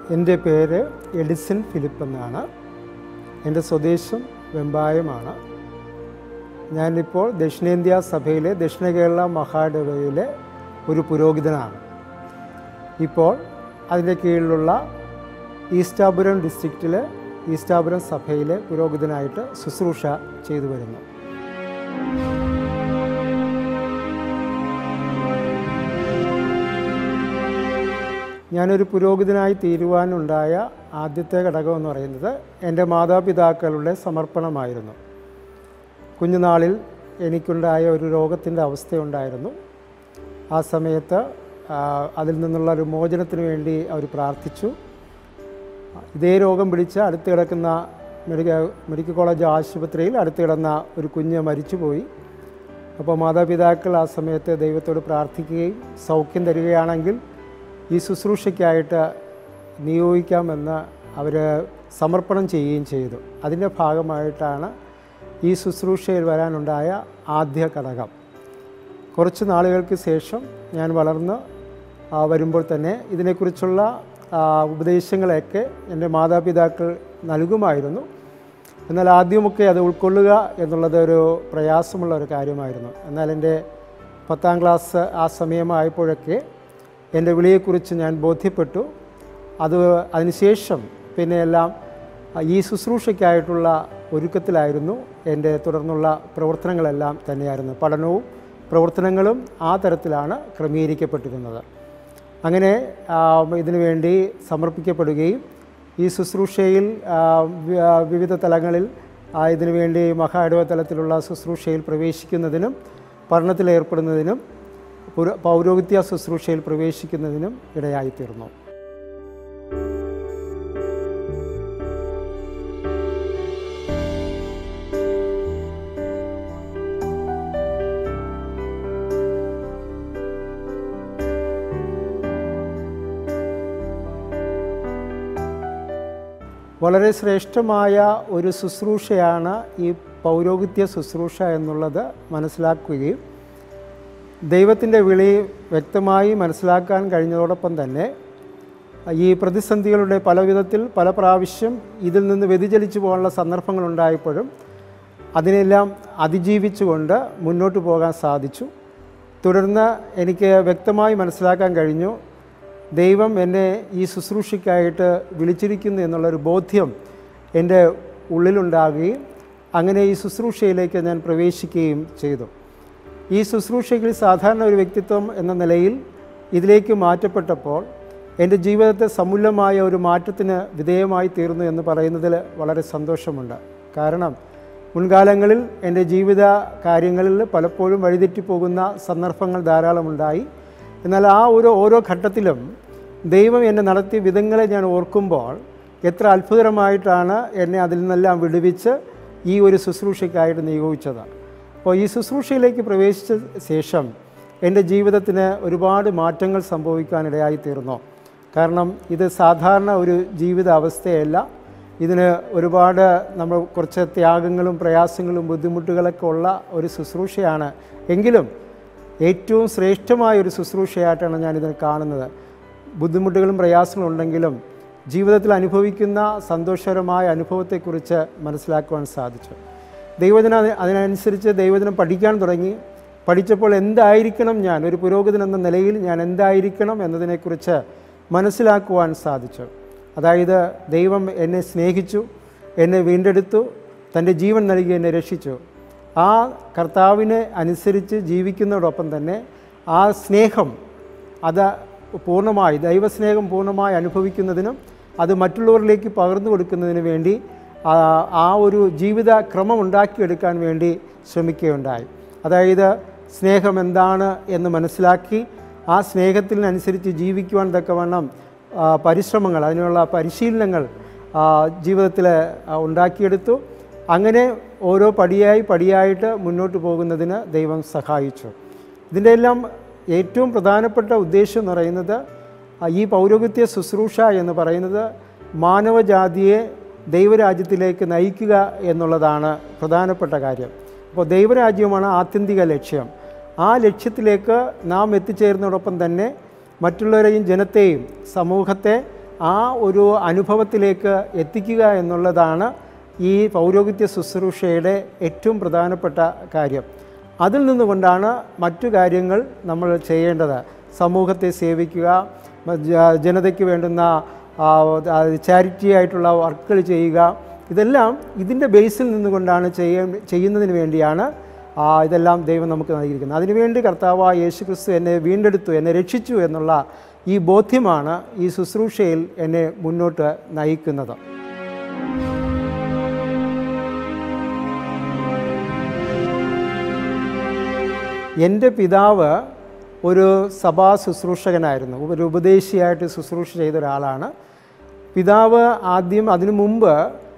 എൻ്റെ പേര് Edison Philip എന്നാണ് എൻ്റെ സ്വദേശം വെമ്പായമാണ് ഞാനിപ്പോൾ ദക്ഷിണേന്ത്യ സഭയിലെ ദക്ഷിണ കേരള മഹാഡവയിലെ ഒരു പുരോഹിതനാണ് ഇപ്പോൾ അതിൻ്റെ കീഴിലുള്ള ഈസ്റ്റാപുരം ഡിസ്ട്രിക്റ്റിലെ ഈസ്റ്റാപുരം സഭയിലെ പുരോഹിതനായിട്ട് ശുശ്രൂഷ ചെയ്തു വരുന്നു ഞാനൊരു പുരോഹിതനായി തീരുവാനുണ്ടായ ആദ്യത്തെ ഘടകം എന്ന് പറയുന്നത് എൻ്റെ മാതാപിതാക്കളുടെ സമർപ്പണമായിരുന്നു കുഞ്ഞുനാളിൽ എനിക്കുണ്ടായ ഒരു രോഗത്തിൻ്റെ അവസ്ഥയുണ്ടായിരുന്നു ആ സമയത്ത് ആ, അതിൽ നിന്നുള്ള ഒരു മോചനത്തിന് വേണ്ടി അവർ പ്രാർത്ഥിച്ചു ഇതേ രോഗം പിടിച്ച് അടുത്ത് കിടക്കുന്ന മെഡിക്കൽ മെഡിക്കൽ കോളേജ് ആശുപത്രിയിൽ അടുത്ത് കിടന്ന ഒരു കുഞ്ഞ് മരിച്ചുപോയി അപ്പോൾ മാതാപിതാക്കൾ ആ സമയത്ത് ദൈവത്തോട് പ്രാർത്ഥിക്കുകയും സൗഖ്യം തരികയാണെങ്കിൽ ഈ ശുശ്രൂഷയ്ക്കായിട്ട് നിയോഗിക്കാമെന്ന് അവർ സമർപ്പണം ചെയ്യുകയും ചെയ്തു അതിൻ്റെ ഭാഗമായിട്ടാണ് ഈ ശുശ്രൂഷയിൽ വരാനുണ്ടായ ആദ്യ ഘടകം കുറച്ച് നാളുകൾക്ക് ശേഷം ഞാൻ വളർന്ന് ആ, വരുമ്പോൾ തന്നെ ഇതിനെക്കുറിച്ചുള്ള ആ, ഉപദേശങ്ങളൊക്കെ എൻ്റെ മാതാപിതാക്കൾ നൽകുമായിരുന്നു എന്നാൽ ആദ്യമൊക്കെ അത് ഉൾക്കൊള്ളുക എന്നുള്ളത് ഒരു പ്രയാസമുള്ള ഒരു കാര്യമായിരുന്നു എന്നാൽ എൻ്റെ പത്താം ക്ലാസ് ആ സമയമായപ്പോഴൊക്കെ എൻ്റെ വിളിയെക്കുറിച്ച് ഞാൻ ബോധ്യപ്പെട്ടു അത് അതിനുശേഷം പിന്നെ എല്ലാം ഈ ശുശ്രൂഷയ്ക്കായിട്ടുള്ള ഒരുക്കത്തിലായിരുന്നു എൻ്റെ തുടർന്നുള്ള പ്രവർത്തനങ്ങളെല്ലാം തന്നെയായിരുന്നു പഠനവും പ്രവർത്തനങ്ങളും ആ തരത്തിലാണ് ക്രമീകരിക്കപ്പെട്ടിരുന്നത് അങ്ങനെ ആ, ഇതിനു വേണ്ടി സമർപ്പിക്കപ്പെടുകയും ഈ ശുശ്രൂഷയിൽ ആ, വി- ആ, വിവിധ തലങ്ങളിൽ ആ, ഇതിനു വേണ്ടി മഹാഇടവ തലത്തിലുള്ള ശുശ്രൂഷയിൽ പ്രവേശിക്കുന്നതിനും പഠനത്തിലേർപ്പെടുന്നതിനും പുര- പൗരോഹിത്യ ശുശ്രൂഷയിൽ പ്രവേശിക്കുന്നതിനും ഇടയായിത്തീർന്നു വളരെ ശ്രേഷ്ഠമായ ഒരു ശുശ്രൂഷയാണ് ഈ പൗരോഹിത്യ ശുശ്രൂഷ എന്നുള്ളത് മനസ്സിലാക്കുകയും ദൈവത്തിൻ്റെ വിളി വ്യക്തമായി മനസ്സിലാക്കാൻ കഴിഞ്ഞതോടൊപ്പം തന്നെ ഈ പ്രതിസന്ധികളുടെ പല വിധത്തിൽ പല പ്രാവശ്യം ഇതിൽ നിന്ന് വ്യതിചലിച്ചു പോകാനുള്ള സന്ദർഭങ്ങളുണ്ടായപ്പോഴും അതിനെല്ലാം അതിജീവിച്ചുകൊണ്ട് മുന്നോട്ട് പോകാൻ സാധിച്ചു തുടർന്ന് എനിക്ക് വ്യക്തമായി മനസ്സിലാക്കാൻ കഴിഞ്ഞു ദൈവം എന്നെ ഈ ശുശ്രൂഷയ്ക്കായിട്ട് വിളിച്ചിരിക്കുന്നു എന്നുള്ളൊരു ബോധ്യം എൻ്റെ ഉള്ളിലുണ്ടാകുകയും അങ്ങനെ ഈ ശുശ്രൂഷയിലേക്ക് ഞാൻ പ്രവേശിക്കുകയും ചെയ്തു ഈ ശുശ്രൂഷയിൽ സാധാരണ ഒരു വ്യക്തിത്വം എന്ന നിലയിൽ ഇതിലേക്ക് മാറ്റപ്പെട്ടപ്പോൾ എൻ്റെ ജീവിതത്തെ സമൂലമായ ഒരു മാറ്റത്തിന് വിധേയമായി തീർന്നു എന്ന് പറയുന്നതിൽ വളരെ സന്തോഷമുണ്ട് കാരണം മുൻകാലങ്ങളിൽ എൻ്റെ ജീവിത കാര്യങ്ങളിൽ പലപ്പോഴും വഴിതെറ്റിപ്പോകുന്ന സന്ദർഭങ്ങൾ ധാരാളമുണ്ടായി എന്നാൽ ആ ഒരു ഓരോ ഘട്ടത്തിലും ദൈവം എന്നെ നടത്തിയ വിധങ്ങളെ ഞാൻ ഓർക്കുമ്പോൾ എത്ര അത്ഭുതകരമായിട്ടാണ് എന്നെ അതിൽ നിന്നെല്ലാം വിടുവിച്ച് ഈ ഒരു ശുശ്രൂഷയ്ക്കായിട്ട് നിയോഗിച്ചത് അപ്പോൾ ഈ ശുശ്രൂഷയിലേക്ക് പ്രവേശിച്ച ശേഷം എൻ്റെ ജീവിതത്തിന് ഒരുപാട് മാറ്റങ്ങൾ സംഭവിക്കാനിടയായി തീർന്നു കാരണം ഇത് സാധാരണ ഒരു ജീവിത അവസ്ഥയല്ല ഇതിന് ഒരുപാട് നമ്മൾ കുറച്ച് ത്യാഗങ്ങളും പ്രയാസങ്ങളും ബുദ്ധിമുട്ടുകളൊക്കെ ഉള്ള ഒരു ശുശ്രൂഷയാണ് എങ്കിലും ഏറ്റവും ശ്രേഷ്ഠമായ ഒരു ശുശ്രൂഷയായിട്ടാണ് ഞാനിതിനെ കാണുന്നത് ബുദ്ധിമുട്ടുകളും പ്രയാസങ്ങളും ഉണ്ടെങ്കിലും ജീവിതത്തിൽ അനുഭവിക്കുന്ന സന്തോഷകരമായ അനുഭവത്തെക്കുറിച്ച് മനസ്സിലാക്കുവാൻ സാധിച്ചു ദൈവജനം അത് അതിനനുസരിച്ച് ദൈവജനം പഠിക്കാൻ തുടങ്ങി പഠിച്ചപ്പോൾ എന്തായിരിക്കണം ഞാൻ ഒരു പുരോഗതി എന്ന നിലയിൽ ഞാൻ എന്തായിരിക്കണം എന്നതിനെക്കുറിച്ച് മനസ്സിലാക്കുവാൻ സാധിച്ചു അതായത് ദൈവം എന്നെ സ്നേഹിച്ചു എന്നെ വീണ്ടെടുത്തു തൻ്റെ ജീവൻ നൽകി എന്നെ രക്ഷിച്ചു ആ കർത്താവിനെ അനുസരിച്ച് ജീവിക്കുന്നതോടൊപ്പം തന്നെ ആ സ്നേഹം അത് പൂർണ്ണമായി ദൈവസ്നേഹം പൂർണ്ണമായി അനുഭവിക്കുന്നതിനും അത് മറ്റുള്ളവരിലേക്ക് പകർന്നു കൊടുക്കുന്നതിന് വേണ്ടി ആ ആ ഒരു ജീവിത ക്രമം ഉണ്ടാക്കിയെടുക്കാൻ വേണ്ടി ശ്രമിക്കുകയുണ്ടായി അതായത് സ്നേഹം എന്താണ് എന്ന് മനസ്സിലാക്കി ആ സ്നേഹത്തിനനുസരിച്ച് ജീവിക്കുവാൻ തക്കവണ്ണം ആ, പരിശ്രമങ്ങൾ അതിനുള്ള പരിശീലനങ്ങൾ ആ, ജീവിതത്തിൽ ആ, ഉണ്ടാക്കിയെടുത്തു അങ്ങനെ ഓരോ പടിയായി പടിയായിട്ട് മുന്നോട്ട് പോകുന്നതിന് ദൈവം സഹായിച്ചു ഇതിൻ്റെ എല്ലാം ഏറ്റവും പ്രധാനപ്പെട്ട ഉദ്ദേശം എന്ന് പറയുന്നത് ആ, ഈ പൗരോഹിത്യ ശുശ്രൂഷ എന്ന് പറയുന്നത് മാനവജാതിയെ ദൈവരാജ്യത്തിലേക്ക് നയിക്കുക എന്നുള്ളതാണ് പ്രധാനപ്പെട്ട കാര്യം അപ്പോൾ ദൈവരാജ്യമാണ് ആത്യന്തിക ലക്ഷ്യം ആ ലക്ഷ്യത്തിലേക്ക് നാം എത്തിച്ചേരുന്നതോടൊപ്പം തന്നെ മറ്റുള്ളവരെയും ജനത്തെയും സമൂഹത്തെ ആ ഒരു അനുഭവത്തിലേക്ക് എത്തിക്കുക എന്നുള്ളതാണ് ഈ പൗരോഹിത്യ ശുശ്രൂഷയുടെ ഏറ്റവും പ്രധാനപ്പെട്ട കാര്യം അതിൽ നിന്നുകൊണ്ടാണ് മറ്റു കാര്യങ്ങൾ നമ്മൾ ചെയ്യേണ്ടത് സമൂഹത്തെ സേവിക്കുക മ- ജ- ജനതയ്ക്ക് വേണ്ടുന്ന ചാരിറ്റി ആയിട്ടുള്ള വർക്കുകൾ ചെയ്യുക ഇതെല്ലാം ഇതിൻ്റെ ബേസിൽ നിന്നുകൊണ്ടാണ് ചെയ്യ ചെയ്യുന്നതിന് വേണ്ടിയാണ് ആ, ഇതെല്ലാം ദൈവം നമുക്ക് നൽകിയിരിക്കുന്നത് അതിനുവേണ്ടി കർത്താവ് യേശു ക്രിസ്തു എന്നെ വീണ്ടെടുത്തു എന്നെ രക്ഷിച്ചു എന്നുള്ള ഈ ബോധ്യമാണ് ഈ ശുശ്രൂഷയിൽ എന്നെ മുന്നോട്ട് നയിക്കുന്നത് എൻ്റെ പിതാവ് ഒരു സഭാ ശുശ്രൂഷകനായിരുന്നു ഒരു ഉപദേശിയായിട്ട് ശുശ്രൂഷ ചെയ്ത ഒരാളാണ് പിതാവ് ആദ്യം അതിനു മുമ്പ്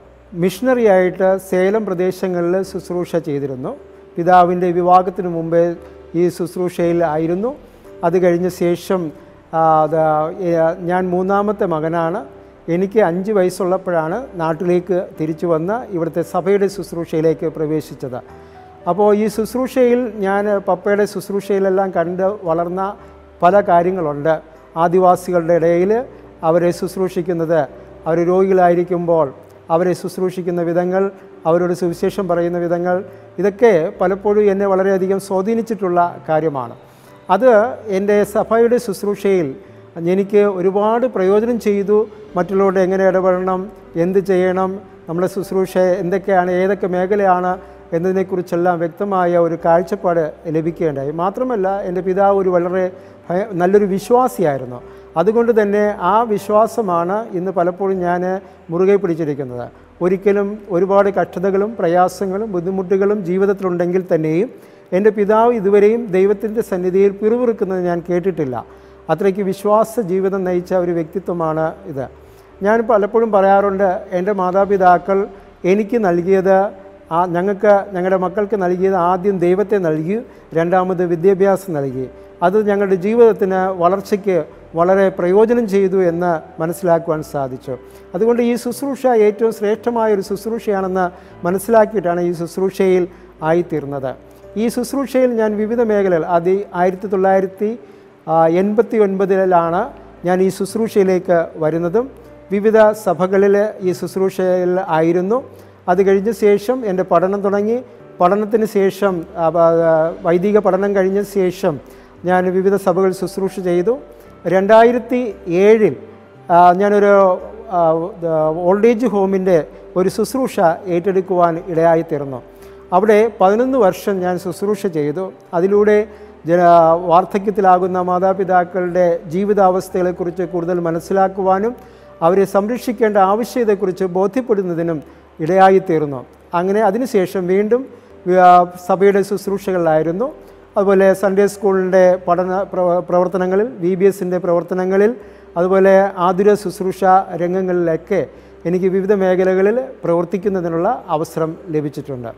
മിഷണറി ആയിട്ട് സേലം പ്രദേശങ്ങളിൽ ശുശ്രൂഷ ചെയ്തിരുന്നു പിതാവിൻ്റെ വിവാഹത്തിന് മുമ്പേ ഈ ശുശ്രൂഷയിൽ ആയിരുന്നു അത് കഴിഞ്ഞ ശേഷം ആ, അത് ഏ, ഞാൻ മൂന്നാമത്തെ മകനാണ് എനിക്ക് അഞ്ച് വയസ്സുള്ളപ്പോഴാണ് നാട്ടിലേക്ക് തിരിച്ചു വന്ന് ഇവിടുത്തെ സഭയുടെ ശുശ്രൂഷയിലേക്ക് പ്രവേശിച്ചത് അപ്പോൾ ഈ ശുശ്രൂഷയിൽ ഞാൻ പപ്പയുടെ ശുശ്രൂഷയിലെല്ലാം കണ്ട് വളർന്ന പല കാര്യങ്ങളുണ്ട് ആദിവാസികളുടെ ഇടയിൽ അവരെ ശുശ്രൂഷിക്കുന്നത് അവർ രോഗികളായിരിക്കുമ്പോൾ അവരെ ശുശ്രൂഷിക്കുന്ന വിധങ്ങൾ അവരോട് സുവിശേഷം പറയുന്ന വിധങ്ങൾ ഇതൊക്കെ പലപ്പോഴും എന്നെ വളരെയധികം സ്വാധീനിച്ചിട്ടുള്ള കാര്യമാണ് അത് എൻ്റെ സഭയുടെ ശുശ്രൂഷയിൽ എനിക്ക് ഒരുപാട് പ്രയോജനം ചെയ്തു മറ്റുള്ളവരോട് എങ്ങനെ ഇടപെടണം എന്ത് ചെയ്യണം നമ്മുടെ ശുശ്രൂഷ എന്തൊക്കെയാണ് ഏതൊക്കെ മേഖലയാണ് എന്നതിനെക്കുറിച്ചെല്ലാം വ്യക്തമായ ഒരു കാഴ്ചപ്പാട് ലഭിക്കുകയുണ്ടായി മാത്രമല്ല എൻ്റെ പിതാവ് ഒരു വളരെ ഭയ- നല്ലൊരു വിശ്വാസിയായിരുന്നു അതുകൊണ്ട് തന്നെ ആ വിശ്വാസമാണ് ഇന്ന് പലപ്പോഴും ഞാൻ മുറുകെ പിടിച്ചിരിക്കുന്നത് ഒരിക്കലും ഒരുപാട് കഷ്ടതകളും പ്രയാസങ്ങളും ബുദ്ധിമുട്ടുകളും ജീവിതത്തിലുണ്ടെങ്കിൽ തന്നെയും എൻ്റെ പിതാവ് ഇതുവരെയും ദൈവത്തിൻ്റെ സന്നിധിയിൽ പിറുപിറുക്കുന്നത് ഞാൻ കേട്ടിട്ടില്ല അത്രയ്ക്ക് വിശ്വാസ ജീവിതം നയിച്ച ഒരു വ്യക്തിത്വമാണ് ഇത് ഞാൻ പലപ്പോഴും പറയാറുണ്ട് എൻ്റെ മാതാപിതാക്കൾ എനിക്ക് നൽകിയത് ആ ഞങ്ങൾക്ക് ഞങ്ങളുടെ മക്കൾക്ക് നൽകിയത് ആദ്യം ദൈവത്തെ നൽകി രണ്ടാമത് വിദ്യാഭ്യാസം നൽകി അത് ഞങ്ങളുടെ ജീവിതത്തിന് വളർച്ചയ്ക്ക് വളരെ പ്രയോജനം ചെയ്തു എന്ന് മനസ്സിലാക്കുവാൻ സാധിച്ചു അതുകൊണ്ട് ഈ ശുശ്രൂഷ ഏറ്റവും ശ്രേഷ്ഠമായ ഒരു ശുശ്രൂഷയാണെന്ന് മനസ്സിലാക്കിയിട്ടാണ് ഈ ശുശ്രൂഷയിൽ ആയിത്തീർന്നത് ഈ ശുശ്രൂഷയിൽ ഞാൻ വിവിധ മേഖലകൾ അത് ആയിരത്തി തൊള്ളായിരത്തി എൺപത്തി ഒൻപതിലാണ് ഞാൻ ഈ ശുശ്രൂഷയിലേക്ക് വരുന്നതും വിവിധ സഭകളിൽ ഈ ശുശ്രൂഷയിൽ ആയിരുന്നു അത് കഴിഞ്ഞ ശേഷം എൻ്റെ പഠനം തുടങ്ങി പഠനത്തിന് ശേഷം ആ, ബ- ആ, വൈദിക പഠനം കഴിഞ്ഞ ശേഷം ഞാൻ വിവിധ സഭകൾ ശുശ്രൂഷ ചെയ്തു രണ്ടായിരത്തി ഏഴിൽ ഞാനൊരു ആ, ദ- ഓൾഡ് ഏജ് ഹോമിൻ്റെ ഒരു ശുശ്രൂഷ ഏറ്റെടുക്കുവാൻ ഇടയായിത്തീർന്നു അവിടെ പതിനൊന്ന് വർഷം ഞാൻ ശുശ്രൂഷ ചെയ്തു അതിലൂടെ ജന വാർദ്ധക്യത്തിലാകുന്ന മാതാപിതാക്കളുടെ ജീവിതാവസ്ഥകളെക്കുറിച്ച് കൂടുതൽ മനസ്സിലാക്കുവാനും അവരെ സംരക്ഷിക്കേണ്ട ആവശ്യകതയെക്കുറിച്ച് ബോധ്യപ്പെടുന്നതിനും ഇടയായിത്തീർന്നു അങ്ങനെ അതിനുശേഷം വീണ്ടും ആ, സഭയുടെ ശുശ്രൂഷകളിലായിരുന്നു അതുപോലെ സൺഡേ സ്കൂളിൻ്റെ പഠന പ്രവ- പ്രവർത്തനങ്ങളിൽ വി ബി എസിൻ്റെ പ്രവർത്തനങ്ങളിൽ അതുപോലെ ആതുര ശുശ്രൂഷ രംഗങ്ങളിലൊക്കെ എനിക്ക് വിവിധ മേഖലകളിൽ പ്രവർത്തിക്കുന്നതിനുള്ള അവസരം ലഭിച്ചിട്ടുണ്ട്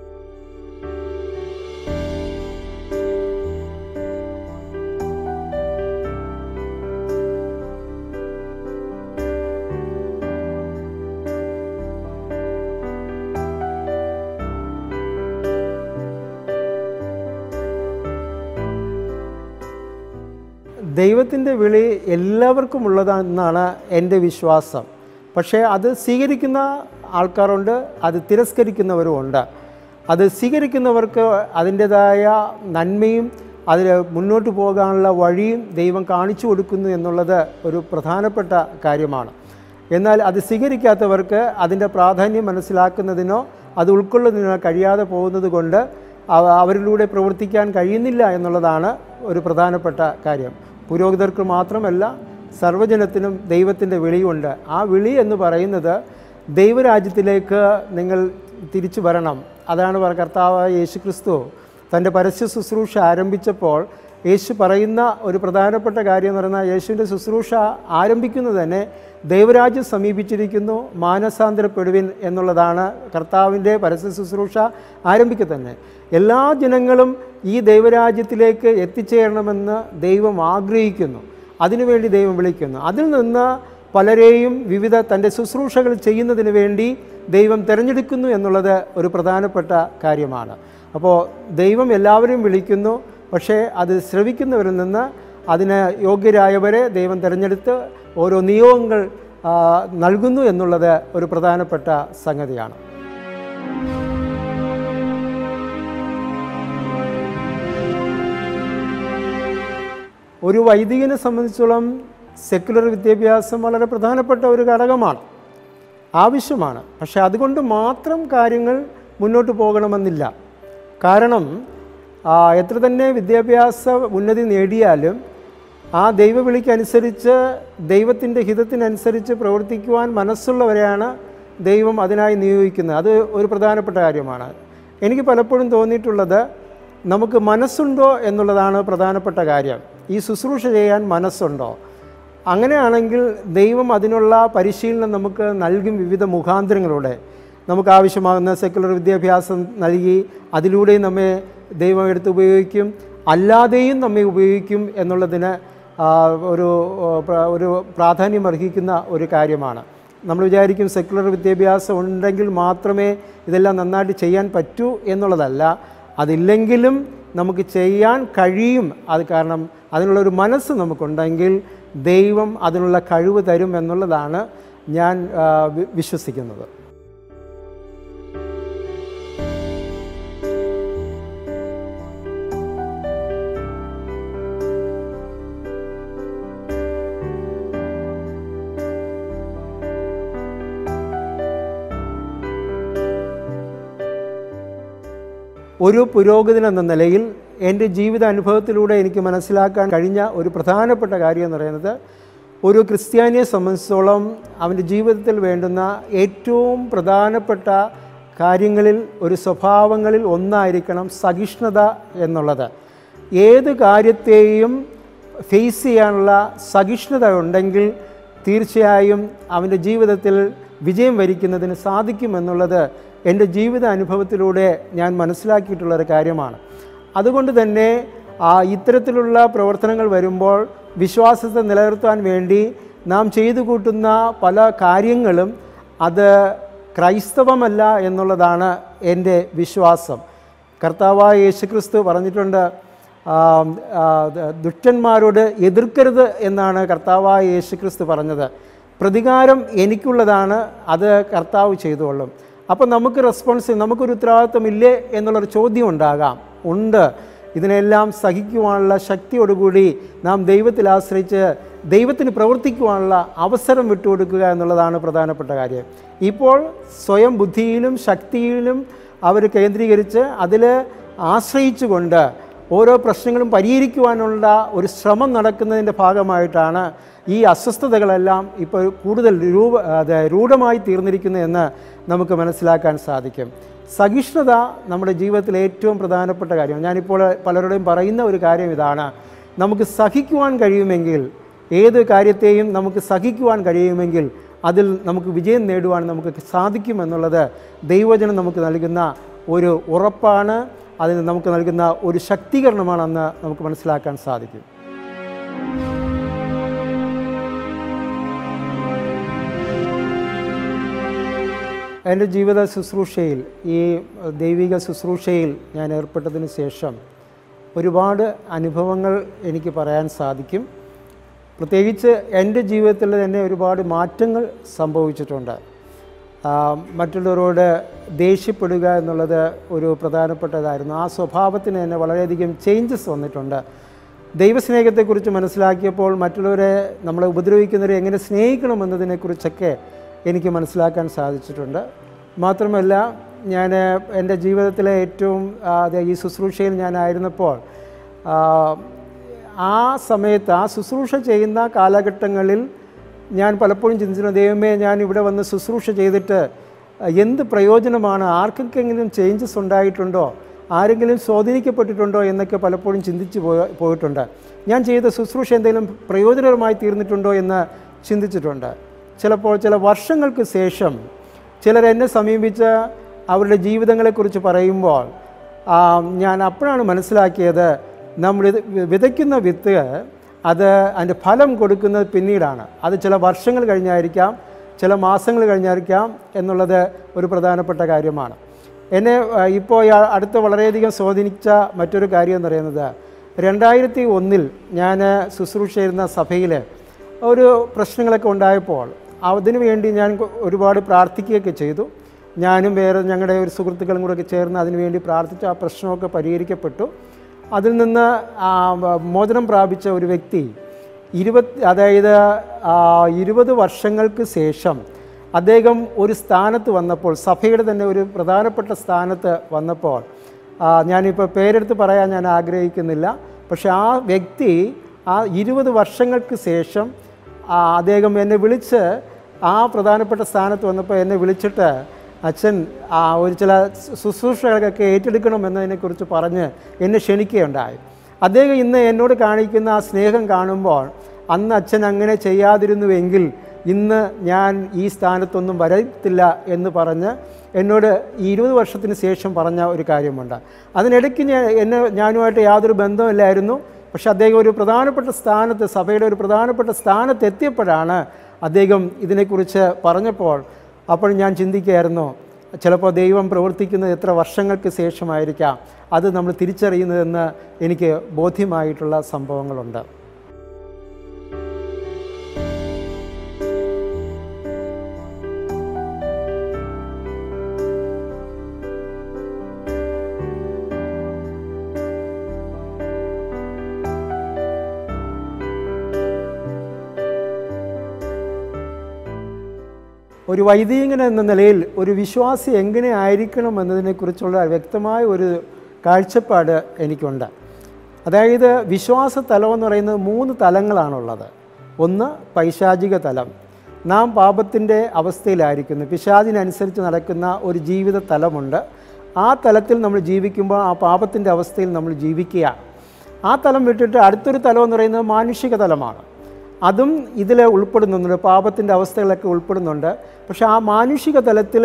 ദൈവത്തിൻ്റെ വിളി എല്ലാവർക്കും ഉള്ളതാണെന്നാണ് എൻ്റെ വിശ്വാസം പക്ഷേ അത് സ്വീകരിക്കുന്ന ആൾക്കാരുണ്ട് അത് തിരസ്കരിക്കുന്നവരുമുണ്ട് അത് സ്വീകരിക്കുന്നവർക്ക് അതിൻ്റെതായ നന്മയും അതിൽ മുന്നോട്ട് പോകാനുള്ള വഴിയും ദൈവം കാണിച്ചു കൊടുക്കുന്നു എന്നുള്ളത് ഒരു പ്രധാനപ്പെട്ട കാര്യമാണ് എന്നാൽ അത് സ്വീകരിക്കാത്തവർക്ക് അതിൻ്റെ പ്രാധാന്യം മനസ്സിലാക്കുന്നതിനോ അത് ഉൾക്കൊള്ളുന്നതിനോ കഴിയാതെ പോകുന്നത് കൊണ്ട് അവ- അവരിലൂടെ പ്രവർത്തിക്കാൻ കഴിയുന്നില്ല എന്നുള്ളതാണ് ഒരു പ്രധാനപ്പെട്ട കാര്യം പുരോഹിതർക്ക് മാത്രമല്ല സർവ്വജനത്തിനും ദൈവത്തിൻ്റെ വിളിയുണ്ട് ആ വിളി എന്ന് പറയുന്നത് ദൈവരാജ്യത്തിലേക്ക് നിങ്ങൾ തിരിച്ചു വരണം അതാണ് പറ കർത്താവ് യേശു ക്രിസ്തു തൻ്റെ പരസ്യ ശുശ്രൂഷ ആരംഭിച്ചപ്പോൾ യേശു പറയുന്ന ഒരു പ്രധാനപ്പെട്ട കാര്യം എന്ന് പറയുന്നത് യേശുവിൻ്റെ ശുശ്രൂഷ ആരംഭിക്കുന്നത് തന്നെ ദൈവരാജ്യം സമീപിച്ചിരിക്കുന്നു മാനസാന്തരപ്പെടുവിൻ എന്നുള്ളതാണ് കർത്താവിൻ്റെ പരസ്യ ശുശ്രൂഷ ആരംഭിക്കുക തന്നെ എല്ലാ ജനങ്ങളും ഈ ദൈവരാജ്യത്തിലേക്ക് എത്തിച്ചേരണമെന്ന് ദൈവം ആഗ്രഹിക്കുന്നു അതിനുവേണ്ടി ദൈവം വിളിക്കുന്നു അതിൽ നിന്ന് പലരെയും വിവിധ തൻ്റെ ശുശ്രൂഷകൾ ചെയ്യുന്നതിന് വേണ്ടി ദൈവം തിരഞ്ഞെടുക്കുന്നു എന്നുള്ളത് ഒരു പ്രധാനപ്പെട്ട കാര്യമാണ് അപ്പോൾ ദൈവം എല്ലാവരെയും വിളിക്കുന്നു പക്ഷേ അത് ശ്രവിക്കുന്നവരിൽ നിന്ന് അതിന് യോഗ്യരായവരെ ദൈവം തിരഞ്ഞെടുത്ത് ഓരോ നിയോഗങ്ങൾ ആ, നൽകുന്നു എന്നുള്ളത് ഒരു പ്രധാനപ്പെട്ട സംഗതിയാണ് ഒരു വൈദികനെ സംബന്ധിച്ചോളം സെക്കുലർ വിദ്യാഭ്യാസം വളരെ പ്രധാനപ്പെട്ട ഒരു ഘടകമാണ് ആവശ്യമാണ് പക്ഷെ അതുകൊണ്ട് മാത്രം കാര്യങ്ങൾ മുന്നോട്ട് പോകണമെന്നില്ല കാരണം ആ, എത്ര തന്നെ വിദ്യാഭ്യാസ ഉന്നതി നേടിയാലും ആ ദൈവവിളിക്കനുസരിച്ച് ദൈവത്തിൻ്റെ ഹിതത്തിനനുസരിച്ച് പ്രവർത്തിക്കുവാൻ മനസ്സുള്ളവരെയാണ് ദൈവം അതിനായി നിയോഗിക്കുന്നത് അത് ഒരു പ്രധാനപ്പെട്ട കാര്യമാണ് എനിക്ക് പലപ്പോഴും തോന്നിയിട്ടുള്ളത് നമുക്ക് മനസ്സുണ്ടോ എന്നുള്ളതാണ് പ്രധാനപ്പെട്ട കാര്യം ഈ ശുശ്രൂഷ ചെയ്യാൻ മനസ്സുണ്ടോ അങ്ങനെയാണെങ്കിൽ ദൈവം അതിനുള്ള പരിശീലനം നമുക്ക് നൽകും വിവിധ മുഖാന്തരങ്ങളിലൂടെ നമുക്ക് ആവശ്യമാകുന്ന സെക്കുലർ വിദ്യാഭ്യാസം നൽകി അതിലൂടെയും നമ്മെ ദൈവം എടുത്ത് ഉപയോഗിക്കും അല്ലാതെയും നമ്മെ ഉപയോഗിക്കും എന്നുള്ളതിന് ആ, ഒരു ആ, പ്ര- ഒരു പ്രാധാന്യം അർഹിക്കുന്ന ഒരു കാര്യമാണ് നമ്മൾ വിചാരിക്കും സെക്കുലർ വിദ്യാഭ്യാസം ഉണ്ടെങ്കിൽ മാത്രമേ ഇതെല്ലാം നന്നായിട്ട് ചെയ്യാൻ പറ്റൂ എന്നുള്ളതല്ല അതില്ലെങ്കിലും നമുക്ക് ചെയ്യാൻ കഴിയും അത് കാരണം അതിനുള്ളൊരു മനസ്സ് നമുക്കുണ്ടെങ്കിൽ ദൈവം അതിനുള്ള കഴിവ് തരും എന്നുള്ളതാണ് ഞാൻ ആ, വി- വിശ്വസിക്കുന്നത് ഒരു പുരോഗതി എന്ന നിലയിൽ എൻ്റെ ജീവിത അനുഭവത്തിലൂടെ എനിക്ക് മനസ്സിലാക്കാൻ കഴിഞ്ഞ ഒരു പ്രധാനപ്പെട്ട കാര്യം എന്ന് പറയുന്നത് ഒരു ക്രിസ്ത്യാനിയെ സംബന്ധിച്ചോളം അവൻ്റെ ജീവിതത്തിൽ വേണ്ടുന്ന ഏറ്റവും പ്രധാനപ്പെട്ട കാര്യങ്ങളിൽ ഒരു സ്വഭാവങ്ങളിൽ ഒന്നായിരിക്കണം സഹിഷ്ണുത എന്നുള്ളത് ഏത് കാര്യത്തെയും ഫേസ് ചെയ്യാനുള്ള സഹിഷ്ണുത ഉണ്ടെങ്കിൽ തീർച്ചയായും അവൻ്റെ ജീവിതത്തിൽ വിജയം വരിക്കുന്നതിന് സാധിക്കുമെന്നുള്ളത് എൻ്റെ ജീവിത അനുഭവത്തിലൂടെ ഞാൻ മനസ്സിലാക്കിയിട്ടുള്ള ഒരു കാര്യമാണ് അതുകൊണ്ട് തന്നെ ആ ഇത്തരത്തിലുള്ള പ്രവർത്തനങ്ങൾ വരുമ്പോൾ വിശ്വാസത്തെ നിലനിർത്താൻ വേണ്ടി നാം ചെയ്തു കൂട്ടുന്ന പല കാര്യങ്ങളും അത് ക്രൈസ്തവമല്ല എന്നുള്ളതാണ് എൻ്റെ വിശ്വാസം കർത്താവായ യേശുക്രിസ്തു പറഞ്ഞിട്ടുണ്ട് ആ, ആ, ദ- ദുഷ്ടന്മാരോട് എതിർക്കരുത് എന്നാണ് കർത്താവായ യേശുക്രിസ്തു പറഞ്ഞത് പ്രതികാരം എനിക്കുള്ളതാണ് അത് കർത്താവ് ചെയ്തുകൊള്ളും അപ്പം നമുക്ക് റെസ്പോൺസ് നമുക്കൊരു ഉത്തരവാദിത്വമില്ലേ എന്നുള്ളൊരു ചോദ്യം ഉണ്ടാകാം ഉണ്ട് ഇതിനെല്ലാം സഹിക്കുവാനുള്ള ശക്തിയോടുകൂടി നാം ദൈവത്തിൽ ആശ്രയിച്ച് ദൈവത്തിന് പ്രവർത്തിക്കുവാനുള്ള അവസരം വിട്ടുകൊടുക്കുക എന്നുള്ളതാണ് പ്രധാനപ്പെട്ട കാര്യം ഇപ്പോൾ സ്വയം ബുദ്ധിയിലും ശക്തിയിലും അവർ കേന്ദ്രീകരിച്ച് അതിൽ ആശ്രയിച്ചുകൊണ്ട് ഓരോ പ്രശ്നങ്ങളും പരിഹരിക്കുവാനുള്ള ഒരു ശ്രമം നടക്കുന്നതിൻ്റെ ഭാഗമായിട്ടാണ് ഈ അസ്വസ്ഥതകളെല്ലാം ഇപ്പോൾ കൂടുതൽ രൂപ അത് രൂഢമായി തീർന്നിരിക്കുന്നു എന്ന് നമുക്ക് മനസ്സിലാക്കാൻ സാധിക്കും സഹിഷ്ണുത നമ്മുടെ ജീവിതത്തിലെ ഏറ്റവും പ്രധാനപ്പെട്ട കാര്യം ഞാനിപ്പോൾ പലരോടും പറയുന്ന ഒരു കാര്യം ഇതാണ് നമുക്ക് സഹിക്കുവാൻ കഴിയുമെങ്കിൽ ഏത് കാര്യത്തെയും നമുക്ക് സഹിക്കുവാൻ കഴിയുമെങ്കിൽ അതിൽ നമുക്ക് വിജയം നേടുവാൻ നമുക്ക് സാധിക്കുമെന്നുള്ളത് ദൈവജനം നമുക്ക് നൽകുന്ന ഒരു ഉറപ്പാണ് അതിന് നമുക്ക് നൽകുന്ന ഒരു ശക്തീകരണമാണെന്ന് നമുക്ക് മനസ്സിലാക്കാൻ സാധിക്കും എൻ്റെ ജീവിത ശുശ്രൂഷയിൽ ഈ ദൈവിക ശുശ്രൂഷയിൽ ഞാൻ ഏർപ്പെട്ടതിന് ശേഷം ഒരുപാട് അനുഭവങ്ങൾ എനിക്ക് പറയാൻ സാധിക്കും പ്രത്യേകിച്ച് എൻ്റെ ജീവിതത്തിൽ തന്നെ ഒരുപാട് മാറ്റങ്ങൾ സംഭവിച്ചിട്ടുണ്ട് ആ, മറ്റുള്ളവരോട് ദേഷ്യപ്പെടുക എന്നുള്ളത് ഒരു പ്രധാനപ്പെട്ടതായിരുന്നു ആ സ്വഭാവത്തിന് തന്നെ വളരെയധികം ചേഞ്ചസ് വന്നിട്ടുണ്ട് ദൈവസ്നേഹത്തെക്കുറിച്ച് മനസ്സിലാക്കിയപ്പോൾ മറ്റുള്ളവരെ നമ്മളെ ഉപദ്രവിക്കുന്നവരെ എങ്ങനെ സ്നേഹിക്കണമെന്നതിനെക്കുറിച്ചൊക്കെ എനിക്ക് മനസ്സിലാക്കാൻ സാധിച്ചിട്ടുണ്ട് മാത്രമല്ല ഞാൻ എൻ്റെ ജീവിതത്തിലെ ഏറ്റവും ആ, അത് ഈ ശുശ്രൂഷയിൽ ഞാനായിരുന്നപ്പോൾ ആ, ആ സമയത്ത് ആ ശുശ്രൂഷ ചെയ്യുന്ന കാലഘട്ടങ്ങളിൽ ഞാൻ പലപ്പോഴും ചിന്തിച്ചിരുന്നു ദൈവമേ ഞാൻ ഇവിടെ വന്ന് ശുശ്രൂഷ ചെയ്തിട്ട് എന്ത് പ്രയോജനമാണ് ആർക്കൊക്കെങ്കിലും ചേഞ്ചസ് ഉണ്ടായിട്ടുണ്ടോ ആരെങ്കിലും സ്വാധീനിക്കപ്പെട്ടിട്ടുണ്ടോ എന്നൊക്കെ പലപ്പോഴും ചിന്തിച്ച് പോയ പോയിട്ടുണ്ട് ഞാൻ ചെയ്ത ശുശ്രൂഷ എന്തെങ്കിലും പ്രയോജനകരമായി തീർന്നിട്ടുണ്ടോ എന്ന് ചിന്തിച്ചിട്ടുണ്ട് ചിലപ്പോൾ ചില വർഷങ്ങൾക്ക് ശേഷം ചിലർ എന്നെ സമീപിച്ച് അവരുടെ ജീവിതങ്ങളെക്കുറിച്ച് പറയുമ്പോൾ ആ, ഞാൻ അപ്പോഴാണ് മനസ്സിലാക്കിയത് നമ്മൾ ഇത് വിതയ്ക്കുന്ന വിത്ത് അത് അതിൻ്റെ ഫലം കൊടുക്കുന്നത് പിന്നീടാണ് അത് ചില വർഷങ്ങൾ കഴിഞ്ഞായിരിക്കാം ചില മാസങ്ങൾ കഴിഞ്ഞായിരിക്കാം എന്നുള്ളത് ഒരു പ്രധാനപ്പെട്ട കാര്യമാണ് എന്നെ ആ, ഇപ്പോൾ ഈ അടുത്ത് വളരെയധികം സ്വാധീനിച്ച മറ്റൊരു കാര്യം എന്ന് പറയുന്നത് രണ്ടായിരത്തി ഒന്നിൽ ഞാൻ ശുശ്രൂഷ ചെയ്യുന്ന സഭയിൽ ഒരു പ്രശ്നങ്ങളൊക്കെ ഉണ്ടായപ്പോൾ അതിനു വേണ്ടി ഞാൻ ഒരുപാട് പ്രാർത്ഥിക്കുകയൊക്കെ ചെയ്തു ഞാനും വേറെ ഞങ്ങളുടെ ഒരു സുഹൃത്തുക്കളും കൂടെ ഒക്കെ ചേർന്ന് അതിനു വേണ്ടി പ്രാർത്ഥിച്ചു ആ പ്രശ്നമൊക്കെ പരിഹരിക്കപ്പെട്ടു അതിൽ നിന്ന് ആ, മോചനം പ്രാപിച്ച ഒരു വ്യക്തി ഇരുപത്തി അതായത് ആ, ഇരുപത് വർഷങ്ങൾക്ക് ശേഷം അദ്ദേഹം ഒരു സ്ഥാനത്ത് വന്നപ്പോൾ സഭയുടെ തന്നെ ഒരു പ്രധാനപ്പെട്ട സ്ഥാനത്ത് വന്നപ്പോൾ ആ, ഞാനിപ്പോൾ പേരെടുത്ത് പറയാൻ ഞാൻ ആഗ്രഹിക്കുന്നില്ല പക്ഷെ ആ വ്യക്തി ആ ഇരുപത് വർഷങ്ങൾക്ക് ശേഷം ആ, അദ്ദേഹം എന്നെ വിളിച്ച് ആ പ്രധാനപ്പെട്ട സ്ഥാനത്ത് വന്നപ്പോൾ എന്നെ വിളിച്ചിട്ട് അച്ഛൻ ആ ഒരു ചില ശുശ്രൂഷകളൊക്കെ ഏറ്റെടുക്കണം എന്നതിനെക്കുറിച്ച് പറഞ്ഞ് എന്നെ ക്ഷണിക്കുകയുണ്ടായി അദ്ദേഹം ഇന്ന് എന്നോട് കാണിക്കുന്ന ആ സ്നേഹം കാണുമ്പോൾ അന്ന് അച്ഛൻ അങ്ങനെ ചെയ്യാതിരുന്നുവെങ്കിൽ ഇന്ന് ഞാൻ ഈ സ്ഥാനത്തൊന്നും വരത്തില്ല എന്ന് പറഞ്ഞ് എന്നോട് ഈ ഇരുപത് വർഷത്തിന് ശേഷം പറഞ്ഞ ഒരു കാര്യമുണ്ട് അതിനിടയ്ക്ക് ഞാൻ എന്നെ ഞാനുമായിട്ട് യാതൊരു ബന്ധമില്ലായിരുന്നു പക്ഷെ അദ്ദേഹം ഒരു പ്രധാനപ്പെട്ട സ്ഥാനത്ത് സഭയുടെ ഒരു പ്രധാനപ്പെട്ട സ്ഥാനത്ത് എത്തിയപ്പോഴാണ് അദ്ദേഹം ഇതിനെക്കുറിച്ച് പറഞ്ഞപ്പോൾ അപ്പോൾ ഞാൻ ചിന്തിക്കുകയായിരുന്നു ചിലപ്പോൾ ദൈവം പ്രവർത്തിക്കുന്നത് എത്ര വർഷങ്ങൾക്ക് ശേഷമായിരിക്കാം അത് നമ്മൾ തിരിച്ചറിയുന്നതെന്ന് എനിക്ക് ബോധ്യമായിട്ടുള്ള സംഭവങ്ങളുണ്ട് ഒരു വൈദികൻ എന്ന നിലയിൽ ഒരു വിശ്വാസി എങ്ങനെ ആയിരിക്കണം എന്നതിനെക്കുറിച്ചുള്ള വ്യക്തമായ ഒരു കാഴ്ചപ്പാട് എനിക്കുണ്ട് അതായത് വിശ്വാസ തലം എന്ന് പറയുന്നത് മൂന്ന് തലങ്ങളാണുള്ളത് ഒന്ന് പൈശാചിക തലം നാം പാപത്തിൻ്റെ അവസ്ഥയിലായിരിക്കുന്നു പിശാചിനനുസരിച്ച് നടക്കുന്ന ഒരു ജീവിത തലമുണ്ട് ആ തലത്തിൽ നമ്മൾ ജീവിക്കുമ്പോൾ ആ പാപത്തിൻ്റെ അവസ്ഥയിൽ നമ്മൾ ജീവിക്കുക ആ തലം വിട്ടിട്ട് അടുത്തൊരു തലം എന്ന് പറയുന്നത് മാനുഷിക തലമാണ് അതും ഇതിൽ ഉൾപ്പെടുന്നുണ്ട് പാപത്തിൻ്റെ അവസ്ഥകളൊക്കെ ഉൾപ്പെടുന്നുണ്ട് പക്ഷെ ആ മാനുഷിക തലത്തിൽ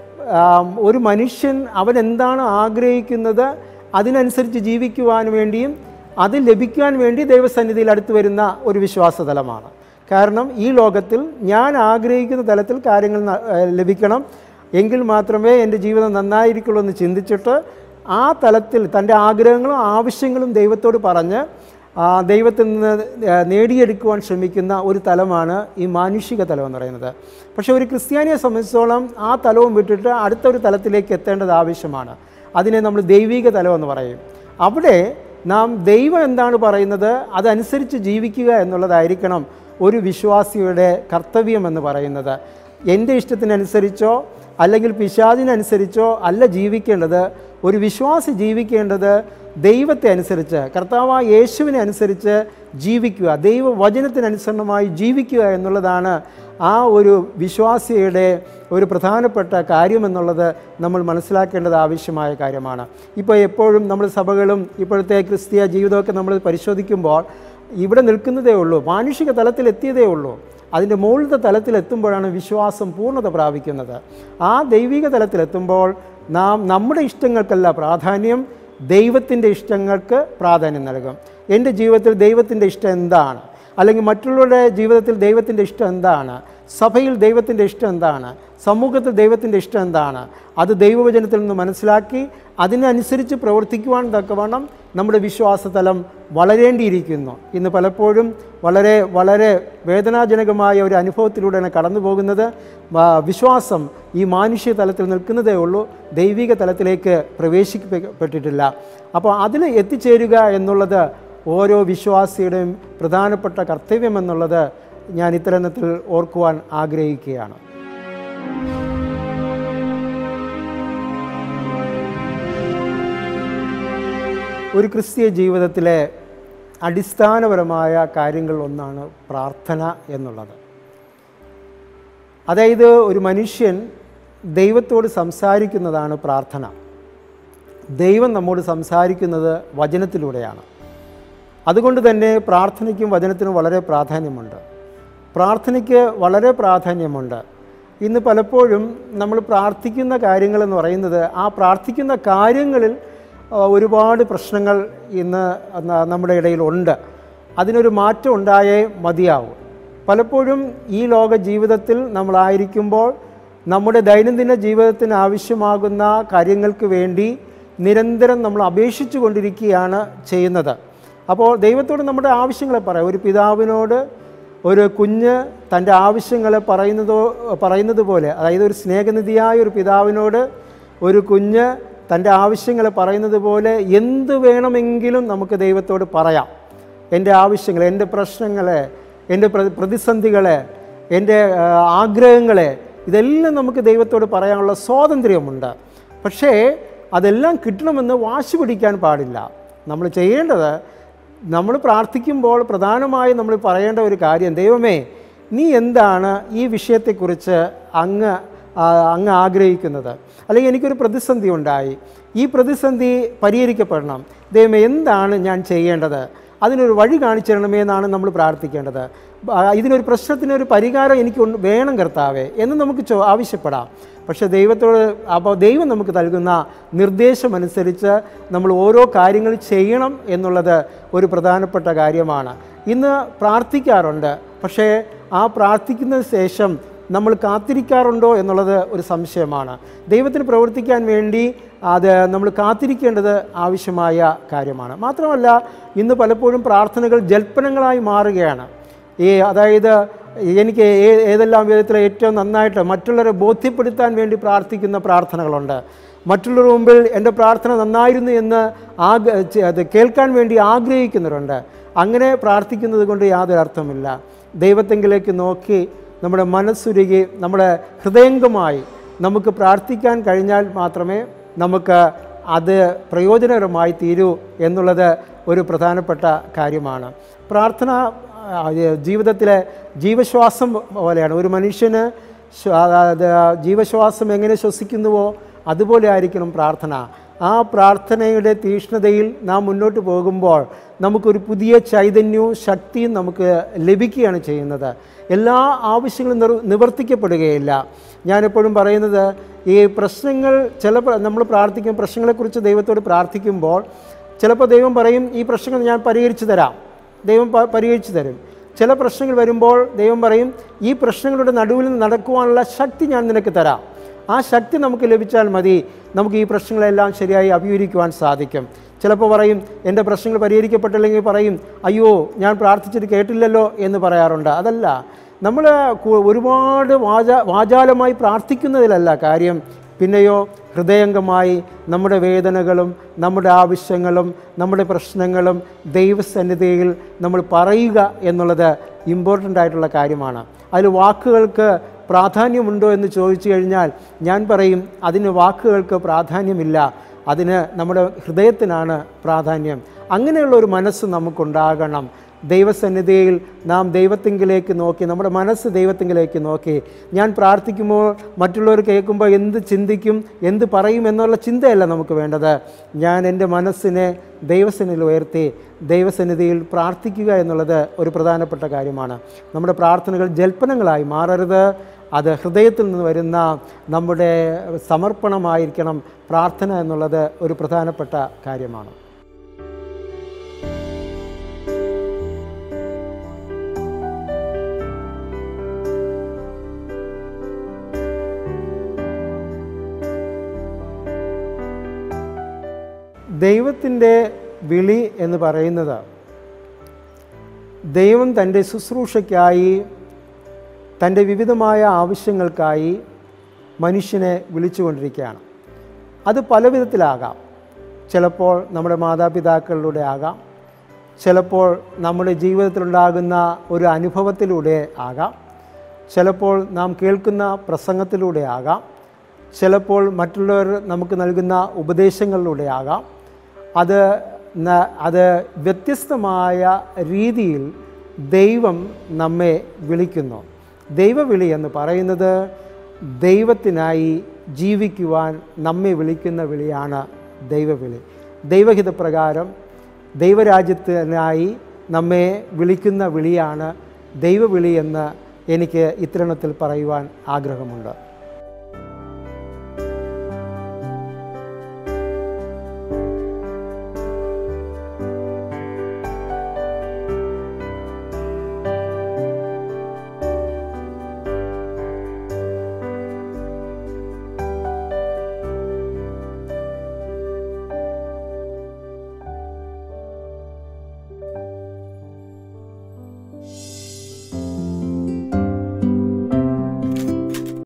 ഒരു മനുഷ്യൻ അവൻ എന്താണ് ആഗ്രഹിക്കുന്നത് അതിനനുസരിച്ച് ജീവിക്കുവാൻ വേണ്ടിയും അത് ലഭിക്കുവാൻ വേണ്ടി ദൈവസന്നിധിയിൽ അടുത്ത് വരുന്ന ഒരു വിശ്വാസതലമാണ് കാരണം ഈ ലോകത്തിൽ ഞാൻ ആഗ്രഹിക്കുന്ന തലത്തിൽ കാര്യങ്ങൾ ന- ഏഹ് ലഭിക്കണം എങ്കിൽ മാത്രമേ എൻ്റെ ജീവിതം നന്നായിരിക്കുള്ളൂ എന്ന് ചിന്തിച്ചിട്ട് ആ തലത്തിൽ തൻ്റെ ആഗ്രഹങ്ങളും ആവശ്യങ്ങളും ദൈവത്തോട് പറഞ്ഞ് ആ ദൈവത്തിൽ നിന്ന് ഏഹ് നേടിയെടുക്കുവാൻ ശ്രമിക്കുന്ന ഒരു തലമാണ് ഈ മാനുഷിക തലം എന്ന് പറയുന്നത് പക്ഷേ ഒരു ക്രിസ്ത്യാനിയെ സംബന്ധിച്ചോളം ആ തലവും വിട്ടിട്ട് അടുത്ത ഒരു തലത്തിലേക്ക് എത്തേണ്ടത് ആവശ്യമാണ് അതിനെ നമ്മൾ ദൈവിക തലം എന്ന് പറയും അവിടെ നാം ദൈവം എന്താണ് പറയുന്നത് അതനുസരിച്ച് ജീവിക്കുക എന്നുള്ളതായിരിക്കണം ഒരു വിശ്വാസിയുടെ കർത്തവ്യം എന്ന് പറയുന്നത് എൻ്റെ ഇഷ്ടത്തിനനുസരിച്ചോ അല്ലെങ്കിൽ പിശാചിനനുസരിച്ചോ അല്ല ജീവിക്കേണ്ടത് ഒരു വിശ്വാസി ജീവിക്കേണ്ടത് ദൈവത്തെ അനുസരിച്ച് കർത്താവായ യേശുവിനെ അനുസരിച്ച് ജീവിക്കുക ദൈവവചനത്തിനനുസരണമായി ജീവിക്കുക എന്നുള്ളതാണ് ആ ഒരു വിശ്വാസിയുടെ ഒരു പ്രധാനപ്പെട്ട കാര്യമെന്നുള്ളത് നമ്മൾ മനസ്സിലാക്കേണ്ടത് ആവശ്യമായ കാര്യമാണ് ഇപ്പോൾ എപ്പോഴും നമ്മൾ സഭകളും ഇപ്പോഴത്തെ ക്രിസ്തീയ ജീവിതമൊക്കെ നമ്മൾ പരിശോധിക്കുമ്പോൾ ഇവിടെ നിൽക്കുന്നതേ ഉള്ളൂ മാനുഷിക തലത്തിൽ എത്തിയതേ ഉള്ളൂ അതിൻ്റെ മുകളിലത്തെ തലത്തിലെത്തുമ്പോഴാണ് വിശ്വാസം പൂർണ്ണത പ്രാപിക്കുന്നത് ആ ദൈവിക തലത്തിലെത്തുമ്പോൾ നാം നമ്മുടെ ഇഷ്ടങ്ങൾക്കല്ല പ്രാധാന്യം ദൈവത്തിൻ്റെ ഇഷ്ടങ്ങൾക്ക് പ്രാധാന്യം നൽകും എൻ്റെ ജീവിതത്തിൽ ദൈവത്തിൻ്റെ ഇഷ്ടം എന്താണ് അല്ലെങ്കിൽ മറ്റുള്ളവരുടെ ജീവിതത്തിൽ ദൈവത്തിൻ്റെ ഇഷ്ടം എന്താണ് സഭയിൽ ദൈവത്തിൻ്റെ ഇഷ്ടം എന്താണ് സമൂഹത്തിൽ ദൈവത്തിൻ്റെ ഇഷ്ടം എന്താണ് അത് ദൈവവചനത്തിൽ നിന്ന് മനസ്സിലാക്കി അതിനനുസരിച്ച് പ്രവർത്തിക്കുവാൻ തക്കവണ്ണം നമ്മുടെ വിശ്വാസതലം വളരേണ്ടിയിരിക്കുന്നു ഇന്ന് പലപ്പോഴും വളരെ വളരെ വേദനാജനകമായ ഒരു അനുഭവത്തിലൂടെയാണ് കടന്നു പോകുന്നത് ആ, വിശ്വാസം ഈ മാനുഷ്യ തലത്തിൽ നിൽക്കുന്നതേ ഉള്ളൂ ദൈവിക തലത്തിലേക്ക് പ്രവേശിക്കപ്പെട്ടിട്ടില്ല അപ്പോൾ അതിൽ എത്തിച്ചേരുക എന്നുള്ളത് ഓരോ വിശ്വാസിയുടെയും പ്രധാനപ്പെട്ട കർത്തവ്യമെന്നുള്ളത് ഞാൻ ഇത്തരണത്തിൽ ഓർക്കുവാൻ ആഗ്രഹിക്കുകയാണ് ഒരു ക്രിസ്തീയ ജീവിതത്തിലെ അടിസ്ഥാനപരമായ കാര്യങ്ങളിൽ ഒന്നാണ് പ്രാർത്ഥന എന്നുള്ളത് അതായത് ഒരു മനുഷ്യൻ ദൈവത്തോട് സംസാരിക്കുന്നതാണ് പ്രാർത്ഥന ദൈവം നമ്മോട് സംസാരിക്കുന്നത് വചനത്തിലൂടെയാണ് അതുകൊണ്ട് തന്നെ പ്രാർത്ഥനയ്ക്കും വചനത്തിനും വളരെ പ്രാധാന്യമുണ്ട് പ്രാർത്ഥനയ്ക്ക് വളരെ പ്രാധാന്യമുണ്ട് ഇന്ന് പലപ്പോഴും നമ്മൾ പ്രാർത്ഥിക്കുന്ന കാര്യങ്ങളെന്ന് പറയുന്നത് ആ പ്രാർത്ഥിക്കുന്ന കാര്യങ്ങളിൽ ആ, ഒരുപാട് പ്രശ്നങ്ങൾ ഇന്ന് ന- നമ്മുടെ ഇടയിലുണ്ട് അതിനൊരു മാറ്റം ഉണ്ടായേ മതിയാവും പലപ്പോഴും ഈ ലോക ജീവിതത്തിൽ നമ്മളായിരിക്കുമ്പോൾ നമ്മുടെ ദൈനംദിന ജീവിതത്തിന് ആവശ്യമാകുന്ന കാര്യങ്ങൾക്ക് വേണ്ടി നിരന്തരം നമ്മൾ അപേക്ഷിച്ചു കൊണ്ടിരിക്കുകയാണ് ചെയ്യുന്നത് അപ്പോൾ ദൈവത്തോട് നമ്മുടെ ആവശ്യങ്ങളെ പറയാം ഒരു പിതാവിനോട് ഒരു കുഞ്ഞ് തൻ്റെ ആവശ്യങ്ങളെ പറയുന്നതോ പറയുന്നത് പോലെ അതായത് ഒരു സ്നേഹനിധിയായ ഒരു പിതാവിനോട് ഒരു കുഞ്ഞ് തൻ്റെ ആവശ്യങ്ങളെ പറയുന്നത് പോലെ എന്ത് വേണമെങ്കിലും നമുക്ക് ദൈവത്തോട് പറയാം എൻ്റെ ആവശ്യങ്ങൾ എൻ്റെ പ്രശ്നങ്ങളെ എൻ്റെ പ്ര- പ്രതിസന്ധികളെ എൻ്റെ ആ, ആഗ്രഹങ്ങളെ ഇതെല്ലാം നമുക്ക് ദൈവത്തോട് പറയാനുള്ള സ്വാതന്ത്ര്യമുണ്ട് പക്ഷേ അതെല്ലാം കിട്ടണമെന്ന് വാശി പിടിക്കാൻ പാടില്ല നമ്മൾ ചെയ്യേണ്ടത് നമ്മൾ പ്രാർത്ഥിക്കുമ്പോൾ പ്രധാനമായും നമ്മൾ പറയേണ്ട ഒരു കാര്യം ദൈവമേ നീ എന്താണ് ഈ വിഷയത്തെക്കുറിച്ച് അങ്ങ് ആ, അങ്ങ് ആഗ്രഹിക്കുന്നത് അല്ലെങ്കിൽ എനിക്കൊരു പ്രതിസന്ധി ഉണ്ടായി ഈ പ്രതിസന്ധി പരിഹരിക്കപ്പെടണം ദൈവമേ എന്താണ് ഞാൻ ചെയ്യേണ്ടത് അതിനൊരു വഴി കാണിച്ചു തരണമേ എന്നാണ് നമ്മൾ പ്രാർത്ഥിക്കേണ്ടത് ആ, ഇതിനൊരു പ്രശ്നത്തിനൊരു പരിഹാരം എനിക്ക് ഉണ്ട്- വേണം കർത്താവേ എന്ന് നമുക്ക് ചോ ആവശ്യപ്പെടാം പക്ഷേ ദൈവത്തോട് അപ്പോൾ ദൈവം നമുക്ക് നൽകുന്ന നിർദ്ദേശമനുസരിച്ച് നമ്മൾ ഓരോ കാര്യങ്ങൾ ചെയ്യണം എന്നുള്ളത് ഒരു പ്രധാനപ്പെട്ട കാര്യമാണ് ഇന്ന് പ്രാർത്ഥിക്കാറുണ്ട് പക്ഷേ ആ പ്രാർത്ഥിക്കുന്നതിന് ശേഷം നമ്മൾ കാത്തിരിക്കാറുണ്ടോ എന്നുള്ളത് ഒരു സംശയമാണ് ദൈവത്തിന് പ്രവർത്തിക്കാൻ വേണ്ടി അത് നമ്മൾ കാത്തിരിക്കേണ്ടത് ആവശ്യമായ കാര്യമാണ് മാത്രമല്ല ഇന്ന് പലപ്പോഴും പ്രാർത്ഥനകൾ ജൽപ്പനങ്ങളായി മാറുകയാണ് ഈ അതായത് എനിക്ക് ഏ- ഏതെല്ലാം വിധത്തിൽ ഏറ്റവും നന്നായിട്ട് മറ്റുള്ളവരെ ബോധ്യപ്പെടുത്താൻ വേണ്ടി പ്രാർത്ഥിക്കുന്ന പ്രാർത്ഥനകളുണ്ട് മറ്റുള്ളവരുടെ മുമ്പിൽ എൻ്റെ പ്രാർത്ഥന നന്നായിരുന്നു എന്ന് ആഗ ചെ- അത് കേൾക്കാൻ വേണ്ടി ആഗ്രഹിക്കുന്നവരുണ്ട് അങ്ങനെ പ്രാർത്ഥിക്കുന്നത് കൊണ്ട് യാതൊരു അർത്ഥമില്ല ദൈവത്തെങ്കിലേക്ക് നോക്കി നമ്മുടെ മനസ്സുരുകി നമ്മുടെ ഹൃദയംഗമായി നമുക്ക് പ്രാർത്ഥിക്കാൻ കഴിഞ്ഞാൽ മാത്രമേ നമുക്ക് അത് പ്രയോജനകരമായി തീരൂ എന്നുള്ളത് ഒരു പ്രധാനപ്പെട്ട കാര്യമാണ് പ്രാർത്ഥന ആ, ജീവിതത്തിലെ ജീവശ്വാസം പോലെയാണ് ഒരു മനുഷ്യന് ശ്വ- അത് ജീവശ്വാസം എങ്ങനെ ശ്വസിക്കുന്നുവോ അതുപോലെ ആയിരിക്കണം പ്രാർത്ഥന ആ പ്രാർത്ഥനയുടെ തീഷ്ണതയിൽ നാം മുന്നോട്ട് പോകുമ്പോൾ നമുക്കൊരു പുതിയ ചൈതന്യവും ശക്തിയും നമുക്ക് ലഭിക്കുകയാണ് ചെയ്യുന്നത് എല്ലാ ആവശ്യങ്ങളും നിർ നിവർത്തിക്കപ്പെടുകയില്ല ഞാനെപ്പോഴും പറയുന്നത് ഈ പ്രശ്നങ്ങൾ ചില പ്ര- നമ്മൾ പ്രാർത്ഥിക്കും പ്രശ്നങ്ങളെക്കുറിച്ച് ദൈവത്തോട് പ്രാർത്ഥിക്കുമ്പോൾ ചിലപ്പോൾ ദൈവം പറയും ഈ പ്രശ്നങ്ങൾ ഞാൻ പരിഹരിച്ചു തരാം ദൈവം പ- പരിഹരിച്ചു തരും ചില പ്രശ്നങ്ങൾ വരുമ്പോൾ ദൈവം പറയും ഈ പ്രശ്നങ്ങളുടെ നടുവിൽ നിന്ന് നടക്കുവാനുള്ള ശക്തി ഞാൻ നിനക്ക് തരാം ആ ശക്തി നമുക്ക് ലഭിച്ചാൽ മതി നമുക്ക് ഈ പ്രശ്നങ്ങളെല്ലാം ശരിയായി അഭിമുഖീകരിക്കുവാൻ സാധിക്കും ചിലപ്പോൾ പറയും എൻ്റെ പ്രശ്നങ്ങൾ പരിഹരിക്കപ്പെട്ടില്ലെങ്കിൽ പറയും അയ്യോ ഞാൻ പ്രാർത്ഥിച്ചിട്ട് കേട്ടില്ലല്ലോ എന്ന് പറയാറുണ്ട് അതല്ല നമ്മൾ കു- ഒരുപാട് വാച വാചാലമായി പ്രാർത്ഥിക്കുന്നതിലല്ല കാര്യം പിന്നെയോ ഹൃദയംഗമായി നമ്മുടെ വേദനകളും നമ്മുടെ ആവശ്യങ്ങളും നമ്മുടെ പ്രശ്നങ്ങളും ദൈവസന്നിധിയിൽ നമ്മൾ പറയുക എന്നുള്ളത് ഇമ്പോർട്ടൻ്റ് ആയിട്ടുള്ള കാര്യമാണ് അതിൽ വാക്കുകൾക്ക് പ്രാധാന്യമുണ്ടോ എന്ന് ചോദിച്ചു കഴിഞ്ഞാൽ ഞാൻ പറയും അതിന് വാക്കുകൾക്ക് പ്രാധാന്യമില്ല അതിന് നമ്മുടെ ഹൃദയത്തിനാണ് പ്രാധാന്യം അങ്ങനെയുള്ള ഒരു മനസ്സ് നമുക്കുണ്ടാകണം ദൈവസന്നിധിയിൽ നാം ദൈവത്തിങ്കിലേക്ക് നോക്കി നമ്മുടെ മനസ്സ് ദൈവത്തിങ്കിലേക്ക് നോക്കി ഞാൻ പ്രാർത്ഥിക്കുമ്പോൾ മറ്റുള്ളവർ കേൾക്കുമ്പോൾ എന്ത് ചിന്തിക്കും എന്ത് പറയും എന്നുള്ള ചിന്തയല്ല നമുക്ക് വേണ്ടത് ഞാൻ എൻ്റെ മനസ്സിനെ ദൈവസന്നിധിയിൽ ഉയർത്തി ദൈവസന്നിധിയിൽ പ്രാർത്ഥിക്കുക എന്നുള്ളത് ഒരു പ്രധാനപ്പെട്ട കാര്യമാണ് നമ്മുടെ പ്രാർത്ഥനകൾ ജൽപ്പനങ്ങളായി മാറരുത് അത് ഹൃദയത്തിൽ നിന്ന് വരുന്ന നമ്മുടെ സമർപ്പണമായിരിക്കണം പ്രാർത്ഥന എന്നുള്ളത് ഒരു പ്രധാനപ്പെട്ട കാര്യമാണ് ദൈവത്തിൻ്റെ വിളി എന്ന് പറയുന്നത് ദൈവം തൻ്റെ ശുശ്രൂഷയ്ക്കായി തൻ്റെ വിവിധമായ ആവശ്യങ്ങൾക്കായി മനുഷ്യനെ വിളിച്ചുകൊണ്ടിരിക്കുകയാണ് അത് പല വിധത്തിലാകാം ചിലപ്പോൾ നമ്മുടെ മാതാപിതാക്കളിലൂടെ ആകാം ചിലപ്പോൾ നമ്മുടെ ജീവിതത്തിലുണ്ടാകുന്ന ഒരു അനുഭവത്തിലൂടെ ആകാം ചിലപ്പോൾ നാം കേൾക്കുന്ന പ്രസംഗത്തിലൂടെ ആകാം ചിലപ്പോൾ മറ്റുള്ളവർ നമുക്ക് നൽകുന്ന ഉപദേശങ്ങളിലൂടെ ആകാം അത് ന- അത് വ്യത്യസ്തമായ രീതിയിൽ ദൈവം നമ്മെ വിളിക്കുന്നു ദൈവവിളി എന്ന് പറയുന്നത് ദൈവത്തിനായി ജീവിക്കുവാൻ നമ്മെ വിളിക്കുന്ന വിളിയാണ് ദൈവവിളി ദൈവഹിതപ്രകാരം ദൈവരാജ്യത്തിനായി നമ്മെ വിളിക്കുന്ന വിളിയാണ് ദൈവവിളി എന്ന് എനിക്ക് ഇത്തരണത്തിൽ പറയുവാൻ ആഗ്രഹമുണ്ട്